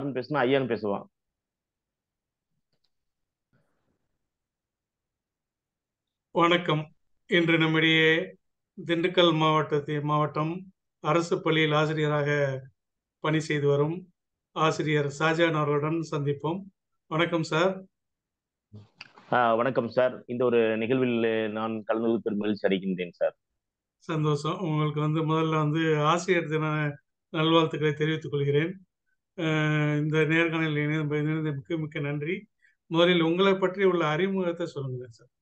சார்னு பேசினா ஐயான்னு பேசுவான் வணக்கம் இன்று நம்மிடையே திண்டுக்கல் மாவட்டத்தை மாவட்டம் அரசு பள்ளியில் ஆசிரியராக பணி செய்து வரும் ஆசிரியர் ஷாஜான் அவர்களுடன் சந்திப்போம் வணக்கம் சார் ஆஹ் வணக்கம் சார் இந்த ஒரு நிகழ்வில் நான் கலந்து பெரும் மகிழ்ச்சி அடைகின்றேன் சார் சந்தோஷம் உங்களுக்கு வந்து முதல்ல வந்து ஆசிரியர் தின நல்வாழ்த்துக்களை தெரிவித்துக் கொள்கிறேன் அஹ் இந்த நேர்காணலில் இணைந்த இணைந்த மிக்க மிக்க நன்றி முதலில் உங்களை பற்றி உள்ள அறிமுகத்தை சொல்லுங்க சார்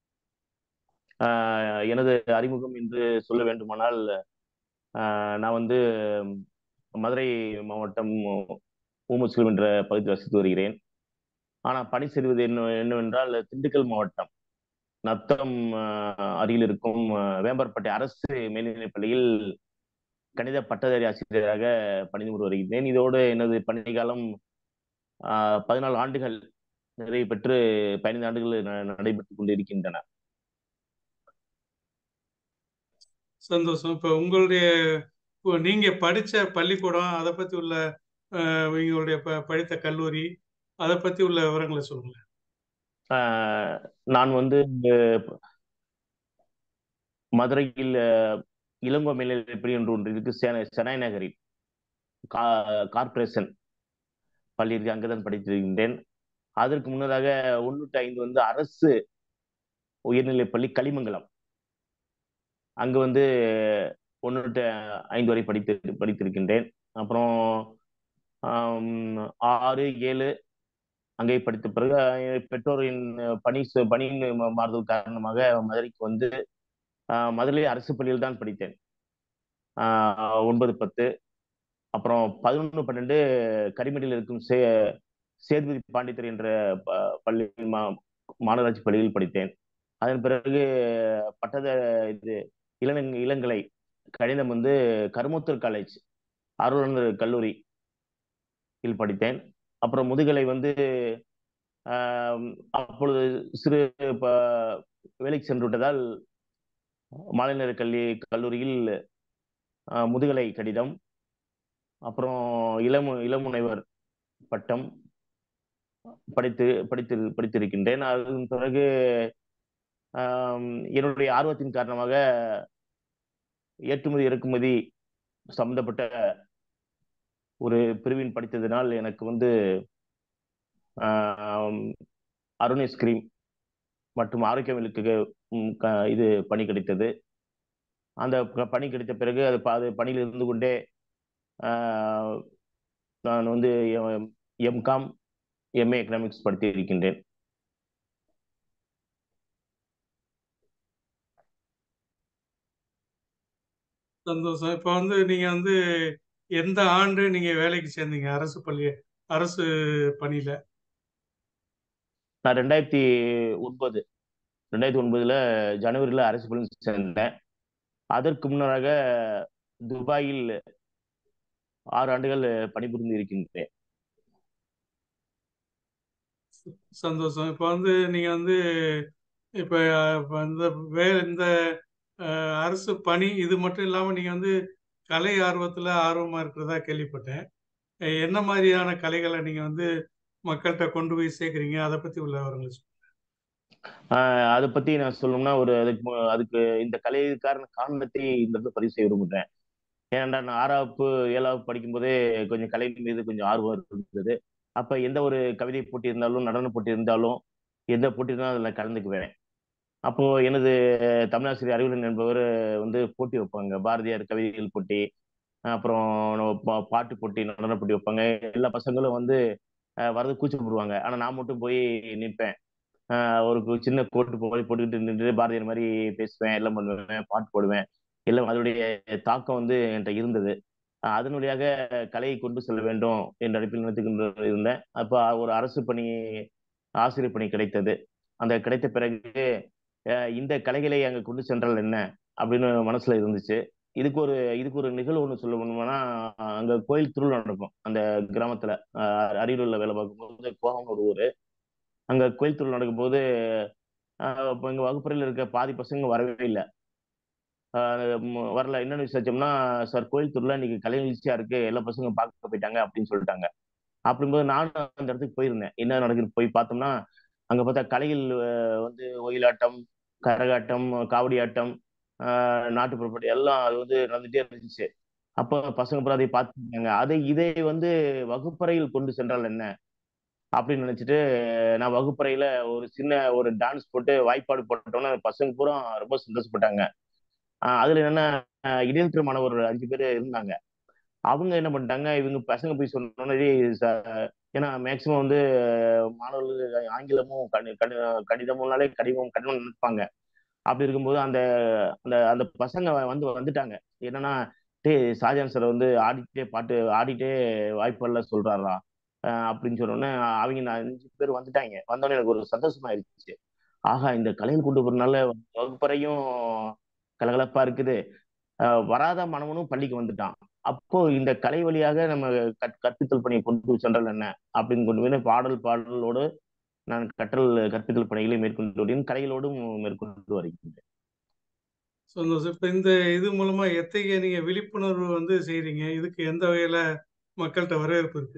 ஆஹ் எனது அறிமுகம் என்று சொல்ல வேண்டுமானால் ஆஹ் நான் வந்து மதுரை மாவட்டம் ஊமுஸ்லிம் என்ற பகுதியில் வசித்து வருகிறேன் ஆனால் பணி செய்வது என்ன என்னவென்றால் திண்டுக்கல் மாவட்டம் நத்தம் ஆஹ் அருகில் இருக்கும் ஆஹ் வேம்பர்பட்டை அரசு மேல்நிலைப் பள்ளியில் கணித பட்டதாரி ஆசிரியராக பணிபுரிந்து வருகிறேன் இதோடு எனது பணிக்காலம் ஆஹ் பதினாலு ஆண்டுகள் நிறைவு பெற்று பதினைந்து ஆண்டுகள் ந- நடைபெற்றுக் கொண்டிருக்கின்றன சந்தோஷம் இப்போ உங்களுடைய இப்போ நீங்க படிச்ச பள்ளிக்கூடம் அதை பத்தி உள்ள அஹ், உங்களுடைய ப படித்த கல்லூரி அதை பத்தி உள்ள விவரங்களை சொல்லுங்க ஆஹ் நான் வந்து மதுரையில் ஆஹ், இளங்கோ மேல்நிலைப்பள்ளி என்று ஒன்று இருக்கு சென்னை சென்னை நகரில் கா கார்ப்பரேஷன் பள்ளி இருக்கு அங்கதான் படித்திருக்கின்றேன் அதற்கு முன்னதாக ஒன்று டு ஐந்து வந்து அரசு உயர்நிலைப் பள்ளி களிமங்கலம் அங்கு வந்து ஒன்று டு ஐந்து வரை படித்து படித்திருக்கின்றேன் அப்புறம் ஆம், ஆறு ஏழு அங்கே படித்த பிறகு அஹ், பெற்றோரின் பணி சு- பணியின் மா- மாறுதல் காரணமாக மதுரைக்கு வந்து ஆஹ், மதுரை அரசு பள்ளியில் தான் படித்தேன் ஆஹ், ஒன்பது பத்து அப்புறம் பதினொன்று பன்னெண்டு கரிமேட்டில் இருக்கும் சே சேதுபதி பாண்டித்தர் என்ற ப- பள்ளி மா மாநகராட்சி பள்ளியில் படித்தேன் அதன் பிறகு பட்டத இது இளங் இளங்கலை கணிதம் வந்து கருமுத்தூர் காலேஜ் அருளானந்தர் கல்லூரி இல் படித்தேன் அப்புறம் முதுகலை வந்து ஆம், அப்பொழுது சிறு ப- வேலைக்கு சென்று விட்டதால் மாநில கல்வி கல்லூரியில் ஆ, முதுகலை கடிதம் அப்புறம் இளமு இளமுனைவர் பட்டம் படித்து படித்து படித்திருக்கின்றேன் அதன் பிறகு ஆம், என்னுடைய ஆர்வத்தின் காரணமாக ஏற்றுமதி இறக்குமதி சம்பந்தப்பட்ட ஒரு பிரிவின் படித்ததினால் எனக்கு வந்து ஆம், அருண் ஐஸ்கிரீம் மற்றும் ஆரோக்கியங்களுக்கு ம், க- இது பணி கிடைத்தது அந்த ப- பணி கிடைத்த பிறகு அது ப- அது பணியில் இருந்து கொண்டே ஆஹ், நான் வந்து எம்காம் எம்ஏ எக்கனாமிக்ஸ் படித்து இருக்கின்றேன் சந்தோஷம் இப்போ வந்து நீங்க வந்து எந்த ஆண்டு நீங்க வேலைக்கு சேர்ந்தீங்க அரசு பள்ளி அரசு பணியில நான் ரெண்டாயிரத்தி ஒன்பது ரெண்டாயிரத்தி ஒன்பதுல ஜனவரியில் அரசு பள்ளியில் சேர்ந்தேன் அதற்கு முன்னராக துபாயில் ஆறு ஆண்டுகள் பணிபுரிந்து இருக்கின்றேன் சந்தோஷம் இப்போ வந்து நீங்க வந்து இப்போ இப்போ இந்த வே இந்த அஹ், அரசு பணி இது மட்டும் இல்லாம நீங்க வந்து கலை ஆர்வத்துல ஆர்வமா இருக்கிறதா கேள்விப்பட்டேன் அஹ், என்ன மாதிரியான கலைகளை நீங்க வந்து மக்கள்கிட்ட கொண்டு போய் சேர்க்குறீங்க அதை பத்தி உள்ள விவரங்களை சொல்லுங்க. ஆஹ் அதை பத்தி நான் சொல்லணும்னா ஒரு அதுக்கு மு- அதுக்கு இந்த கலைக்கான காரணத்தை இந்த இடத்துல பதிவு செய்ய விரும்புகிறேன் ஏனென்றா நான் ஆறாவது ஏழாவது படிக்கும்போதே கொஞ்சம் கலை மீது கொஞ்சம் ஆர்வம் இருந்தது அப்ப எந்த ஒரு கவிதை போட்டி இருந்தாலும் நடன போட்டி இருந்தாலும் எந்த போட்டி இருந்தாலும் அதில் கலந்துக்குவேன் அப்போ எனது தமிழாசிரியர் அறிவுடன் என்பவர் வந்து போட்டி வைப்பாங்க பாரதியார் கவிதைகள் போட்டி அப்புறம் பா- பாட்டு போட்டி நடன போட்டி வைப்பாங்க எல்லா பசங்களும் வந்து அஹ், வரது கூச்சப்படுவாங்க ஆனா நான் மட்டும் போய் நிற்பேன் ஆஹ் ஒரு கு- சின்ன கோட்டு போய் போட்டுக்கிட்டு நின்று பாரதியார் மாதிரி பேசுவேன் எல்லாம் பண்ணுவேன் பாட்டு போடுவேன் எல்லாம் அதனுடைய தாக்கம் வந்து என்கிட்ட இருந்தது ஆஹ் அதன் வழியாக கலையை கொண்டு செல்ல வேண்டும் என்ற அடிப்பில் நினைத்துக்கின்ற இருந்தேன் அப்போ ஒரு அரசு பணி ஆசிரியர் பணி கிடைத்தது அந்த கிடைத்த பிறகு ஆஹ் இந்த கலைகளை அங்கே கொண்டு சென்றால் என்ன அப்படின்னு மனசுல இருந்துச்சு இதுக்கு ஒரு இதுக்கு ஒரு நிகழ்வு ஒன்று சொல்ல வேணும்னா அங்க கோயில் திருவிழா நடக்கும் அந்த கிராமத்துல ஆஹ் அரியலூர்ல வேலை பார்க்கும்போது கோகம் ஒரு ஊர் அங்க கோயில் திருவிழா நடக்கும்போது ஆஹ் இப்போ எங்க வகுப்பறையில் இருக்க பாதி பசங்க வரவே இல்லை வரல என்னன்னு விசாரிச்சோம்னா சார் கோயில் திருவிழா இன்னைக்கு கலை நிகழ்ச்சியா இருக்கு எல்லா பசங்க பார்க்க போயிட்டாங்க அப்படின்னு சொல்லிட்டாங்க அப்படிங்கும்போது நானும் அந்த இடத்துக்கு போயிருந்தேன் என்ன நடக்குது போய் பார்த்தோம்னா அங்க பார்த்தா கலைகள் அஹ், வந்து ஒயிலாட்டம் கரகாட்டம் காவடி ஆட்டம் ஆஹ், நாட்டுப்புறப்பட்டு எல்லாம் அது வந்து நடந்துட்டே இருந்துச்சு அப்போ பசங்க பூரா அதை பார்த்துருந்தாங்க அதை இதை வந்து வகுப்பறையில் கொண்டு சென்றால் என்ன அப்படின்னு நினைச்சிட்டு நான் வகுப்பறையில ஒரு சின்ன ஒரு டான்ஸ் போட்டு வாய்ப்பாடு போட்டோம்னா பசங்க பூரா ரொம்ப சந்தோஷப்பட்டாங்க ஆஹ் அதுல என்னன்னா ஆஹ் இடைநிற்ற மாணவர் ஒரு அஞ்சு பேர் இருந்தாங்க அவங்க என்ன பண்ணிட்டாங்க இவங்க பசங்க போய் சொன்னோன்னே "டேய் ச- ஏன்னா மேக்சிமம் வந்து மாணவர்கள் ஆங்கிலமும் கணி கணி கணிதமும்னாலே கடிதம் கடினம் நினைப்பாங்க அப்படி இருக்கும்போது அந்த அந்த அந்த பசங்க வந்து வந்துட்டாங்க என்னன்னா டேய் ஷாஜான் சார் வந்து ஆடிட்டே பாட்டு ஆடிட்டே வாய்ப்பெல்லாம் சொல்றாரா அஹ் அப்படின்னு சொன்னோடனே அவங்க நான் அஞ்சு பேர் வந்துட்டாங்க வந்தோடனே எனக்கு ஒரு சந்தோஷமா இருந்துச்சு ஆகா இந்த கலையில் கொண்டு போறதுனால வகுப்பறையும் கலகலப்பா இருக்குது அஹ் வராத மாணவனும் பள்ளிக்கு வந்துட்டான் அப்போ இந்த கலை வழியாக நம்ம கற்- கற்பித்தல் பணியை கொண்டு சென்றால் என்ன அப்படின்னு கொண்டு போய் பாடல் பாடலோடு நான் கற்றல் கற்பித்தல் பணிகளை மேற்கொண்டு வருகிறேன் கலைகளோடும் மேற்கொண்டு வருகின்றேன் சந்தோஷம் இப்போ இந்த இது மூலமா எத்தகைய நீங்க விழிப்புணர்வு வந்து செய்றீங்க இதுக்கு எந்த வகையில மக்கள்கிட்ட வரவேற்பு இருக்கு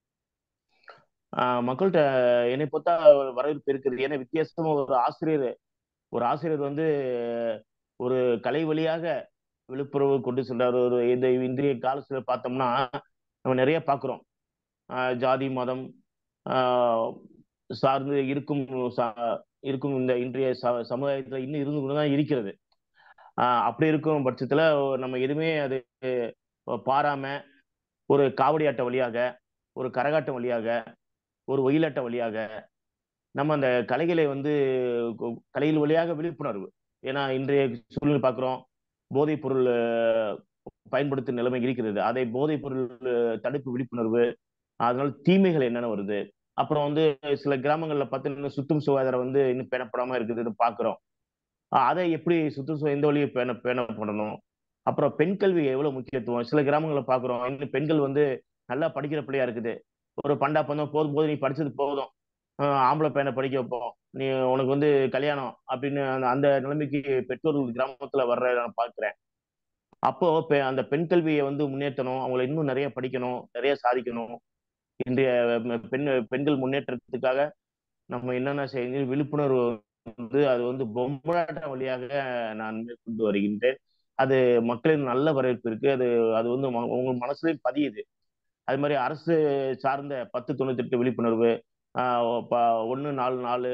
ஆஹ் மக்கள்கிட்ட என்னை பொறுத்தா வரவேற்பு இருக்குது ஏன்னா வித்தியாசமா ஒரு ஆசிரியர் ஒரு ஆசிரியர் வந்து ஒரு கலை வழியாக விழுப்புணர்வு கொண்டு சென்றார் ஒரு இந்த இன்றைய காலத்துல பார்த்தோம்னா நம்ம நிறைய பார்க்குறோம் ஜாதி மதம் ஆஹ் சார்ந்து இருக்கும் ச- இருக்கும் இந்த இன்றைய ச- சமுதாயத்துல இன்னும் இருந்து கொண்டு தான் இருக்கிறது ஆஹ் அப்படி இருக்கும் பட்சத்துல நம்ம எதுவுமே அது பாராம ஒரு காவடி ஆட்ட வழியாக ஒரு கரகாட்டம் வழியாக ஒரு ஒயிலாட்ட வழியாக நம்ம அந்த கலைகளை வந்து கு- கலைகள் வழியாக விழிப்புணர்வு ஏன்னா இன்றைய சூழ்நிலை பார்க்குறோம் போதைப் பொருள் அஹ், பயன்படுத்தும் நிலைமை இருக்கிறது அதை போதைப் பொருள் அஹ், தடுப்பு விழிப்புணர்வு அதனால தீமைகள் என்னென்ன வருது அப்புறம் வந்து சில கிராமங்கள்ல பார்த்தீங்கன்னா சுத்தம் சுகாதாரம் வந்து இன்னும் பேணப்படாம இருக்குதுன்னு பார்க்குறோம் அதை எப்படி சுத்தம் சு- எந்த வழியை பேண பேணப்படணும் அப்புறம் பெண் கல்வி எவ்வளவு முக்கியத்துவம் சில கிராமங்களில் பார்க்குறோம் இன்னும் பெண்கள் வந்து நல்லா படிக்கிற பிள்ளையா இருக்குது ஒரு பண்டா பந்தம் போதும் போதும் நீ படிச்சது போதும் ஆஹ் ஆம்பளை பையனை படிக்க வைப்போம் நீ உனக்கு வந்து கல்யாணம் அப்படின்னு அந்த அந்த நிலைமைக்கு பெற்றோர்கள் கிராமத்துல வர்ற நான் பார்க்கிறேன் அப்போ பெ- அந்த பெண் கல்வியை வந்து முன்னேற்றணும் அவங்களை இன்னும் நிறைய படிக்கணும் நிறைய சாதிக்கணும் இன்றைய ம- பெண் பெண்கள் முன்னேற்றத்துக்காக நம்ம என்னென்ன செய்ய விழிப்புணர்வு வந்து அது வந்து பொம்மலாட்ட வழியாக நான் மேற்கொண்டு வருகின்றேன் அது மக்களின் நல்ல வரவேற்பு இருக்கு அது அது வந்து ம- உங்க மனசுலயும் பதியுது அது மாதிரி அரசு சார்ந்த பத்து தொண்ணூத்தி எட்டு விழிப்புணர்வு ஒன்று நாலு நாலு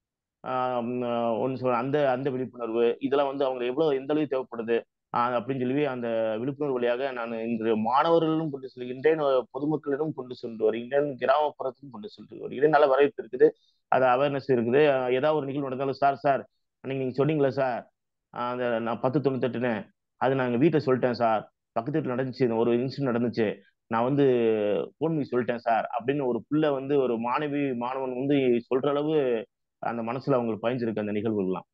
ஒன்று சொல்ல அந்த அந்த விழிப்புணர்வு இதெல்லாம் வந்து அவங்க எவ்வளவு எந்த அளவுக்கு தேவைப்படுது ஆஹ் அப்படின்னு சொல்லி அந்த விழிப்புணர்வு வழியாக நான் இன்று மாணவர்களிடம் கொண்டு செல்கின்றேன் பொதுமக்களிடம் கொண்டு சென்று வருகின்றேன் கிராமப்புறத்திலும் கொண்டு சென்று வருகிறேன் நல்ல வரவேற்பு இருக்குது அது அவேர்னஸ் இருக்குது ஆஹ் ஏதாவது ஒரு நிகழ்வு நடந்தாலும் சார் சார் அன்னைக்கு நீங்க சொன்னீங்களே சார் ஆஹ் அந்த நான் பத்து தொண்ணூத்தெட்டுன்னு அது நாங்கள் வீட்டில் சொல்லிட்டேன் சார் பக்கத்து வீட்டில் நடந்துச்சு இந்த ஒரு இன்சிடென்ட் நடந்துச்சு நான் வந்து ஃபோன் பண்ணி சொல்லிட்டேன் சார் அப்படின்னு ஒரு புள்ள வந்து ஒரு மாணவி மாணவன் வந்து சொல்ற அளவு அந்த மனசுல அவங்களுக்கு பயஞ்சிருக்கு அந்த நிகழ்வுகள்லாம்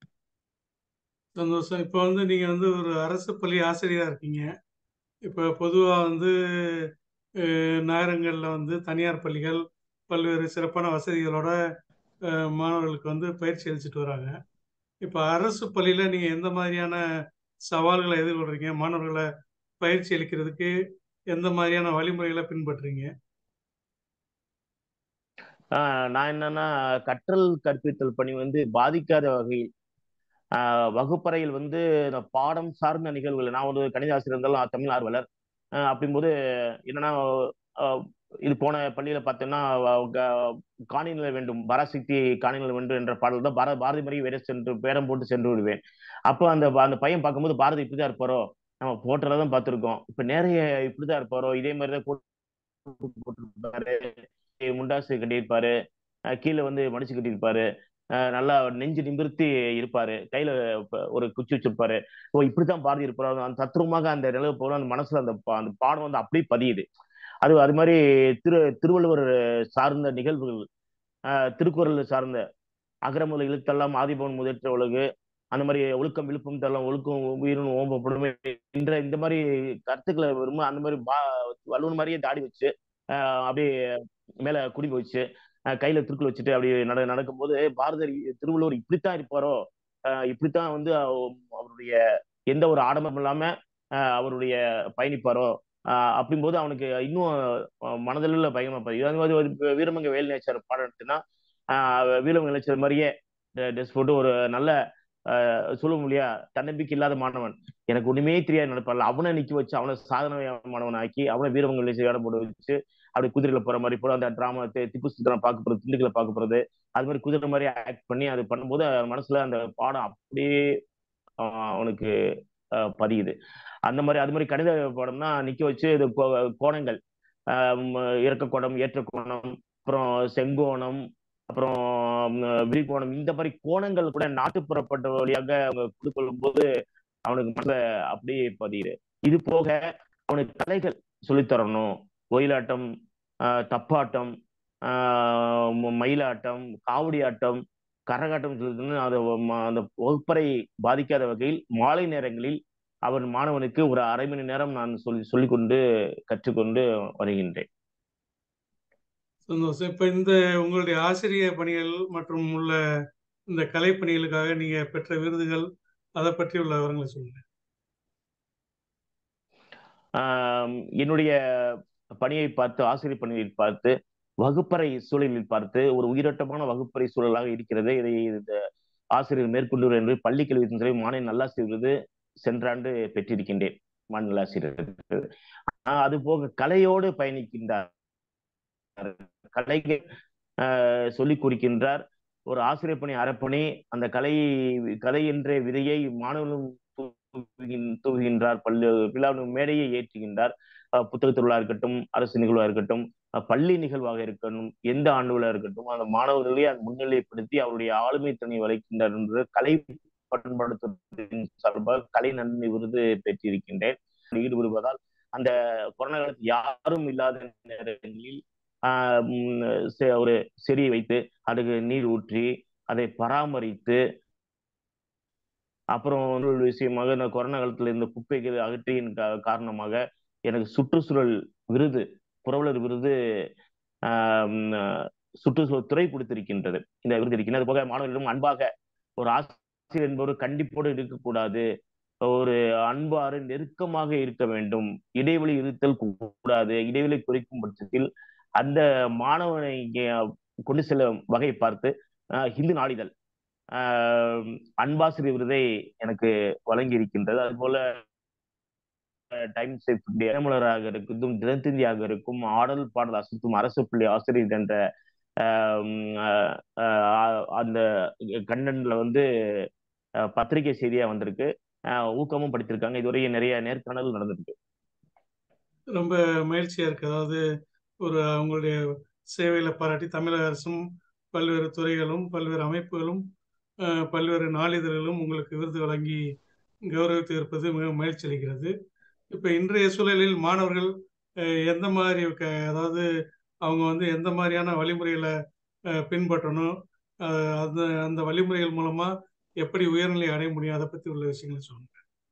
சந்தோஷம் இப்போ வந்து நீங்க வந்து ஒரு அரசு பள்ளி ஆசிரியரா இருக்கீங்க இப்போ பொதுவா வந்து அஹ், நகரங்கள்ல வந்து தனியார் பள்ளிகள் பல்வேறு சிறப்பான வசதிகளோட அஹ், மாணவர்களுக்கு வந்து பயிற்சி அளிச்சுட்டு வராங்க இப்போ அரசு பள்ளியில நீங்க எந்த மாதிரியான சவால்களை எதிர்கொள்றீங்க மாணவர்களை பயிற்சி அளிக்கிறதுக்கு எந்த மாதிரியான வழிமுறைகளை பின்பற்றுறீங்க ஆஹ் நான் என்னன்னா கற்றல் கற்பித்தல் பணி வந்து பாதிக்காத வகையில் ஆஹ் வகுப்பறையில் வந்து இந்த பாடம் சார்ந்த நிகழ்வுகள் நான் ஒரு கணித ஆசிரியர் இருந்தாலும் நான் தமிழ் ஆர்வலர் ஆஹ் அப்படிங்கும்போது என்னன்னா ஆஹ் இது போன பள்ளியில பார்த்தோம்னா காணிநிலை வேண்டும் பராசக்தி காணிநிலை வேண்டும் என்ற பாடல் தான் பார பாரதி மாதிரி வேற சென்று பேரம் போட்டு சென்று விடுவேன் அப்போ அந்த அந்த பையன் பார்க்கும்போது பாரதி இப்படிதான் இருப்பாரோ நம்ம போட்டரை தான் பார்த்துருக்கோம் இப்ப நிறைய இப்படிதான் இருப்பாரோ இதே மாதிரி தான் கோட் போட்டிருப்பாரு முண்டாசு கட்டியிருப்பாரு அஹ் கீழே வந்து மடிச்சு கட்டியிருப்பாரு அஹ் நல்லா நெஞ்சு நிமிர்த்தி இருப்பாரு கையில ப- ஒரு குச்சி வச்சிருப்பாரு ஓ இப்படித்தான் பாரதி இருப்பாரு அந்த தத்ரூபமாக அந்த நிலவு போல அந்த மனசுல அந்த பா- அந்த பாடம் வந்து அப்படியே பதியுது அது அது மாதிரி திரு திருவள்ளுவர் சார்ந்த நிகழ்வுகள் அஹ் திருக்குறள் சார்ந்த அகரமுதல் இழுத்தெல்லாம் ஆதிபவன் முதற்ற உலகு அந்த மாதிரி ஒழுக்கம் விழுப்பம் தரலாம் ஒழுக்கம் உயிரும் ஓம்பப்படுமே என்ற இந்த மாதிரி கருத்துக்களை விரும்ப அந்த மாதிரி பா வல்லுவன் மாதிரியே தாடி வச்சு ஆஹ் அப்படியே மேல குடி வச்சு ஆஹ் கையில திருக்குள் வச்சுட்டு அப்படி நட நடக்கும்போது பாரதர் திருவள்ளுவர் இப்படித்தான் இருப்பாரோ ஆஹ் இப்படித்தான் வந்து அவ- அவருடைய எந்த ஒரு ஆடம்பரம் இல்லாம ஆஹ் அவருடைய பயணிப்பாரோ ஆஹ் அப்படிங்கும்போது அவனுக்கு இன்னும் அஹ் மனதளவுல பயங்கரமா பதியும் அது மாதிரி ஒரு வீரமங்க வேல் நேச்சர் பாடம் எடுத்துன்னா ஆஹ் வீரமங்க நேச்சர் மாதிரியே ட்ரெஸ் போட்டு ஒரு நல்ல ஆஹ் சொல்ல முடியா தன்னம்பிக்கை இல்லாத மாணவன் எனக்கு ஒண்ணுமே தெரியாது நடப்பார்ல அவனை நிக்க வச்சு அவனை சாதனை மாணவன் ஆக்கி அவனை வீரமங்க நேச்சர் வேடம் போட்டு வச்சு அப்படி குதிரையில போற மாதிரி போல அந்த டிராமா திப்பு சுத்தரம் பார்க்க போறது திண்டுக்கல பார்க்க போறது அது மாதிரி குதிரை மாதிரி ஆக்ட் பண்ணி அது பண்ணும்போது அவன் மனசுல அந்த பாடம் அப்படியே ஆஹ் அவனுக்கு ஆஹ் பதியுது அந்த மாதிரி அது மாதிரி கணித பாடம்னா நிக்க வச்சு இது கோ- கோணங்கள் ஆஹ் ம- இறக்க கோணம் ஏற்ற கோணம் அப்புறம் செங்கோணம் அப்புறம் ம், விரிகோணம் இந்த மாதிரி கோணங்கள் கூட நாட்டுப்புறப்பட்ட வழியாக அவங்க கொடுக்கொள்ளும் போது அவனுக்கு மனசுல அப்படியே பதியுது இது போக அவனுக்கு கலைகள் சொல்லித் தரணும் ஒயிலாட்டம் ஆஹ் தப்பாட்டம் ஆஹ் ம- மயிலாட்டம் காவடி ஆட்டம் கரகாட்டம் சொல்லுதுன்னு அதை ம- அந்த வகுப்பறை பாதிக்காத வகையில் மாலை நேரங்களில் அவன் மாணவனுக்கு ஒரு அரை மணி நேரம் நான் சொல்லி சொல்லிக்கொண்டு கற்றுக்கொண்டு வருகின்றேன் சந்தோஷம் இப்ப இந்த உங்களுடைய ஆசிரிய பணிகள் மற்றும் உள்ள இந்த கலை பணிகளுக்காக நீங்க பெற்ற விருதுகள் அதை பற்றி உள்ள விவரங்களை சொல்லுங்க ஆஹ் என்னுடைய பணியை பார்த்து ஆசிரியர் பணியை பார்த்து வகுப்பறை சூழலில் பார்த்து ஒரு உயிரோட்டமான வகுப்பறை சூழலாக இருக்கிறது இதை இந்த ஆசிரியர் மேற்கொண்டு என்று பள்ளி கல்வித்துறை மாநில நல்லாசிரியர் விருது சென்ற ஆண்டு பெற்றிருக்கின்றேன் மாநில நல்லாசிரியர் ஆஹ் அது போக கலையோடு பயணிக்கின்றார் கலைகள் ஆஹ் சொல்லிக் கொடுக்கின்றார் ஒரு ஆசிரியர் பணி அறப்பணி அந்த கலை கலை என்ற விதையை மாணவர்களும் தூவுகின்- தூவுகின்றார் பள்ளி விழாவின் மேடையை ஏற்றுகின்றார் அஹ் புத்தக திருவிழா இருக்கட்டும் அரசு நிகழ்வா இருக்கட்டும் அஹ் பள்ளி நிகழ்வாக இருக்கட்டும் எந்த ஆண்டு விழா இருக்கட்டும் அந்த மாணவர்களே அதை முன்னிலைப்படுத்தி அவருடைய ஆளுமை திறனை வளைக்கின்றார் என்று கலை பண்படுத்துவதன் சார்பாக கலை நன்மை விருது பெற்றிருக்கின்றேன் ஈடுபடுவதால் அந்த கொரோனா காலத்தில் யாரும் இல்லாத நேரங்களில் ஆஹ் உம் செ- ஒரு செடியை வைத்து அதுக்கு நீர் ஊற்றி அதை பராமரித்து அப்புறம் இன்னொரு விஷயமாக இந்த கொரோனா காலத்துல இந்த குப்பைகள் அகற்றியின் கா- காரணமாக எனக்கு சுற்றுச்சூழல் விருது புரவலர் விருது ஆஹ் உம் சுற்றுச்சூழல் துறை கொடுத்திருக்கின்றது இந்த விருது இருக்கின்றது அது போக மாணவர்களிடம் அன்பாக ஒரு ஆசிரியர் என்பவர் கண்டிப்போடு இருக்கக்கூடாது ஒரு அன்பாறு நெருக்கமாக இருக்க வேண்டும் இடைவெளி இருத்தல் கூடாது இடைவெளி குறைக்கும் பட்சத்தில் அந்த மாணவனை இங்கே கொண்டு செல்ல வகை பார்த்து ஆஹ் ஹிந்து நாளிதழ் ஆஹ் அன்பாசிரியர் விருதை எனக்கு வழங்கி இருக்கின்றது அதுபோல டைம்ஸ் ஆஃப் இந்தியா தினமலராக இருக்கட்டும் தினத்தந்தியாக இருக்கும் ஆடல் பாடல் அசத்தும் அரசு பள்ளி ஆசிரியர் என்ற ஆஹ் உம் ஆஹ் ஆஹ் அந்த கண்டன்ல வந்து ஆஹ் பத்திரிகை செய்தியா வந்திருக்கு ஆஹ் ஊக்கமும் படித்திருக்காங்க இதுவரை நிறைய நேர்காணல் நடந்திருக்கு ரொம்ப மகிழ்ச்சியா இருக்கு அதாவது ஒரு அவங்களுடைய சேவையில பாராட்டி தமிழக அரசும் பல்வேறு துறைகளும் பல்வேறு அமைப்புகளும் அஹ், பல்வேறு நாளிதழ்களும் உங்களுக்கு விருது வழங்கி கௌரவித்து இருப்பது மிக மகிழ்ச்சி அளிக்கிறது இப்போ இன்றைய சூழலில் மாணவர்கள் அஹ், எந்த மாதிரி க அதாவது அவங்க வந்து எந்த மாதிரியான வழிமுறைகளை அஹ், பின்பற்றணும் அஹ், அந்த அந்த வழிமுறைகள் மூலமா எப்படி உயர்நிலை அடைய முடியும் அதை பத்தி உள்ள விஷயங்களை சொல்லுங்க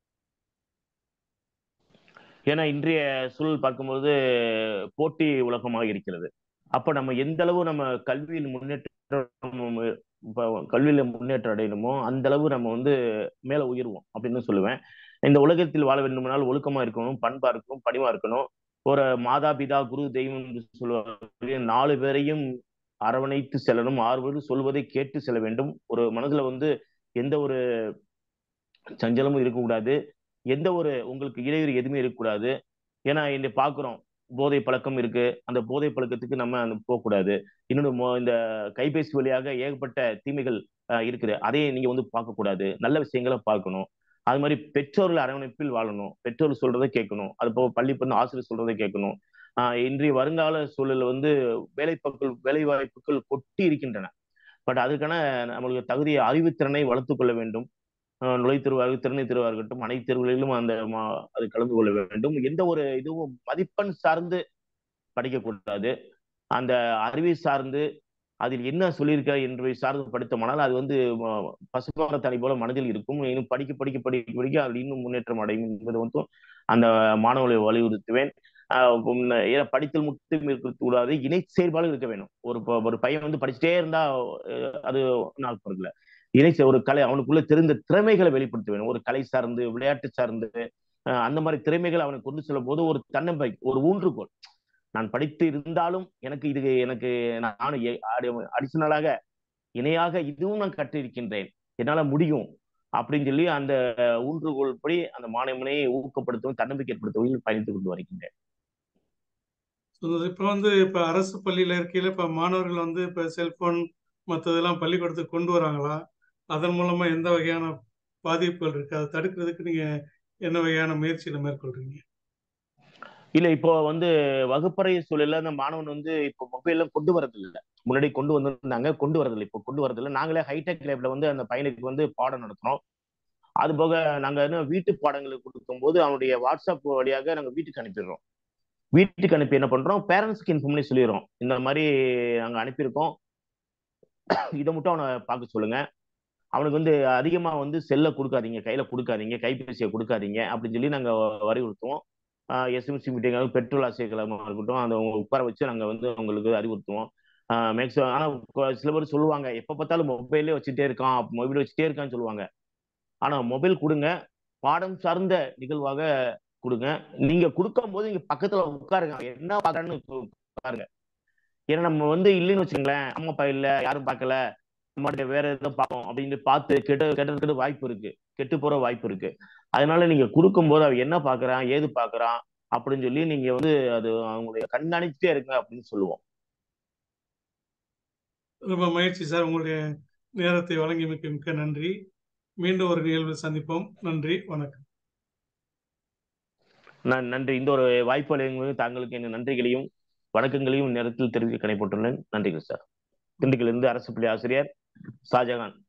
ஏன்னா இன்றைய சூழல் பார்க்கும்போது போட்டி உலகமாக இருக்கிறது அப்ப நம்ம எந்த அளவு நம்ம கல்வியில் முன்னேற்றம் இப்ப கல்வியில முன்னேற்றம் அடையணுமோ அந்த அளவு நம்ம வந்து மேல உயர்வோம் அப்படின்னு சொல்லுவேன் இந்த உலகத்தில் வாழ வேண்டுமானால் ஒழுக்கமா இருக்கணும் பண்பா இருக்கணும் பணிவா இருக்கணும் ஒரு மாதா பிதா குரு தெய்வம் என்று சொல்லுவாங்க நாலு பேரையும் அரவணைத்து செல்லணும் ஆறுவது சொல்வதை கேட்டு செல்ல வேண்டும் ஒரு மனதுல வந்து எந்த ஒரு சஞ்சலமும் இருக்கக்கூடாது எந்த ஒரு உங்களுக்கு இடையூறு எதுவுமே இருக்கக்கூடாது ஏன்னா இன்னை பார்க்குறோம் போதை பழக்கம் இருக்கு அந்த போதை பழக்கத்துக்கு நம்ம அந்த போகக்கூடாது இன்னொன்று மொ- இந்த கைபேசி வழியாக ஏகப்பட்ட தீமைகள் அஹ், இருக்குது அதையும் நீங்க வந்து பார்க்கக்கூடாது நல்ல விஷயங்களை பார்க்கணும் அது மாதிரி பெற்றோர்கள் அரவணைப்பில் வாழணும் பெற்றோர் சொல்றதை கேட்கணும் அது போக பள்ளி பண்ண ஆசிரியர் சொல்றதை கேட்கணும் ஆஹ் இன்றைய வருங்கால சூழல்ல வந்து வேலைப்பக்கள் வேலை வாய்ப்புகள் கொட்டி இருக்கின்றன பட் அதுக்கான நம்மளுக்கு தகுதியை அறிவுத்திறனை வளர்த்துக் கொள்ள வேண்டும் ஆஹ் நுழைத்தேர்வாக திறனை தேர்வாக இருக்கட்டும் அனைத்து தேர்வுகளிலும் அந்த மா- அது கலந்து கொள்ள வேண்டும் எந்த ஒரு இதுவும் மதிப்பெண் சார்ந்து படிக்கக்கூடாது அந்த அறிவை சார்ந்து அதில் என்ன சொல்லியிருக்க என்பதை சார்ந்து படித்தோமானால் அது வந்து ம- பசுமான தனி போல மனதில் இருக்கும் இன்னும் படிக்க படிக்க படிக்க படிக்க அதில் இன்னும் முன்னேற்றம் அடையும் என்பது வந்து அந்த மாணவர்களை வலியுறுத்துவேன் ஆஹ் உம் ஏன்னா படித்தல் மட்டும் இருக்கக்கூடாது இணை செயல்பாடு இருக்க வேணும் ஒரு ப- ஒரு பையன் வந்து படிச்சுட்டே இருந்தா அஹ் அது நாள் பொருள் இணை செ- ஒரு கலை அவனுக்குள்ள தெரிந்த திறமைகளை வெளிப்படுத்த வேணும் ஒரு கலை சார்ந்து விளையாட்டு சார்ந்து அஹ் அந்த மாதிரி திறமைகள் அவனுக்கு கொண்டு செல்லும் போது ஒரு தன்னம்பிக்கை ஒரு ஊன்றுகோல் நான் படித்து இருந்தாலும் எனக்கு இது எனக்கு நான் அடிஷனலாக இணையாக இதுவும் நான் கற்றிருக்கின்றேன் என்னால முடியும் அப்படின்னு சொல்லி அந்த ஊன்றுகோல் படி அந்த மாணவனையை ஊக்கப்படுத்தவும் தன்னம்பிக்கை ஏற்படுத்தவும் பயணித்துக் கொண்டு வருகின்றேன் இப்போ வந்து இப்போ அரசு பள்ளியில் இருக்கையில் இப்போ மாணவர்கள் வந்து இப்போ செல்போன் மற்றதெல்லாம் பள்ளிக்கூடத்துக்கு கொண்டு வராங்களா அதன் மூலமா எந்த வகையான பாதிப்புகள் இருக்கு அதை தடுக்கிறதுக்கு நீங்க என்ன வகையான முயற்சிகளை மேற்கொள்றீங்க இல்ல இப்போ வந்து வகுப்பறை சூழல்ல அந்த மாணவன் வந்து இப்போ மொபைல்லாம் கொண்டு வரது இல்லை முன்னாடி கொண்டு வந்திருந்தாங்க கொண்டு வரதில்லை இப்போ கொண்டு வரதில்லை நாங்களே ஹைடெக் லேப்ல வந்து அந்த பையனுக்கு வந்து பாடம் நடத்துறோம் அது போக நாங்க என்ன வீட்டு பாடங்களுக்கு கொடுக்கும் போது அவனுடைய வாட்ஸ்அப் வழியாக நாங்க வீட்டுக்கு அனுப்பிடுறோம் வீட்டுக்கு அனுப்பி என்ன பண்றோம் பேரண்ட்ஸ்க்கு இன்ஃபார்ம் பண்ணி சொல்லிடுறோம் இந்த மாதிரி நாங்க அனுப்பியிருக்கோம் இதை மட்டும் அவனை பார்க்க சொல்லுங்க அவனுக்கு வந்து அதிகமா வந்து செல்லை கொடுக்காதீங்க கையில கொடுக்காதீங்க கைபேசியை கொடுக்காதீங்க அப்படின்னு சொல்லி நாங்க வலியுறுத்துவோம் எஸ்எம்சி மீட்டிங் பெட்ரோல் ஆசிரியர்களாக இருக்கட்டும் அந்த உட்கார வச்சு நாங்கள் வந்து உங்களுக்கு அறிவுறுத்துவோம் மேக்ஸிமம் ஆனால் சில பேர் சொல்லுவாங்க எப்போ பார்த்தாலும் மொபைலே வச்சுட்டே இருக்கான் மொபைல் வச்சுட்டே இருக்கான்னு சொல்லுவாங்க ஆனால் மொபைல் கொடுங்க பாடம் சார்ந்த நிகழ்வாக கொடுங்க நீங்க கொடுக்கும் போது நீங்க பக்கத்துல உட்காருங்க என்ன பார்க்கறன்னு உட்காருங்க ஏன்னா நம்ம வந்து இல்லைன்னு வச்சுங்களேன் அம்மா அப்பா இல்ல யாரும் பார்க்கல நம்மகிட்ட வேற எதுவும் பார்ப்போம் அப்படின்னு பார்த்து கெட்ட கெட்டதுக்கு வாய்ப்பு இருக்கு கெட்டு போற வாய்ப்பு இருக்கு அதனால நீங்க கொடுக்கும்போது அவன் என்ன பாக்குறான் ஏது பாக்குறான் அப்படின்னு சொல்லி நீங்க வந்து அது அவங்களுடைய கண்காணிச்சுட்டே இருங்க அப்படின்னு சொல்லுவோம் ரொம்ப மகிழ்ச்சி சார் உங்களுடைய நேரத்தை வழங்கி மிக்க மிக்க நன்றி மீண்டும் ஒரு நிகழ்வில் சந்திப்போம் நன்றி வணக்கம் நான் நன்றி இந்த ஒரு வாய்ப்பு வழங்குவது தாங்களுக்கு என் நன்றிகளையும் வணக்கங்களையும் நேரத்தில் தெரிவிக்க கடைப்பட்டுள்ளேன் நன்றிகள் சார் திண்டுக்கல் இருந்து அரசு பள்ளி ஆசிரியர் ஷாஜகான்